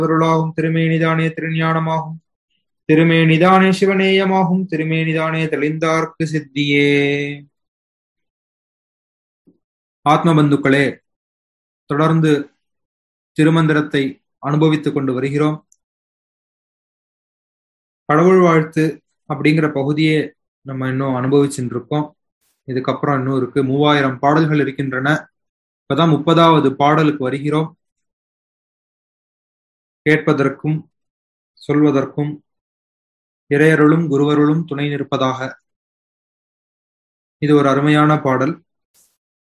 திருவருளாகும் திருமேனிதானே திருஞானமாகும் திருமேனிதானே சிவநேயமாகும் திருமேனிதானே தெளிந்தார்க்கு சித்தியே ஆத்ம பந்துக்களே தொடர்ந்து திருமந்திரத்தை அனுபவித்துக் கொண்டு வருகிறோம் கடவுள் வாழ்த்து அப்படிங்கிற பகுதியே நம்ம இன்னும் அனுபவிச்சுட்டு இருக்கோம் இதுக்கப்புறம் இன்னும் இருக்கு மூவாயிரம் பாடல்கள் இருக்கின்றன இப்பதான் முப்பதாவது பாடலுக்கு வருகிறோம் கேட்பதற்கும் சொல்வதற்கும் இறையருளும் குருவருளும் துணை நிற்பதாக இது ஒரு அருமையான பாடல்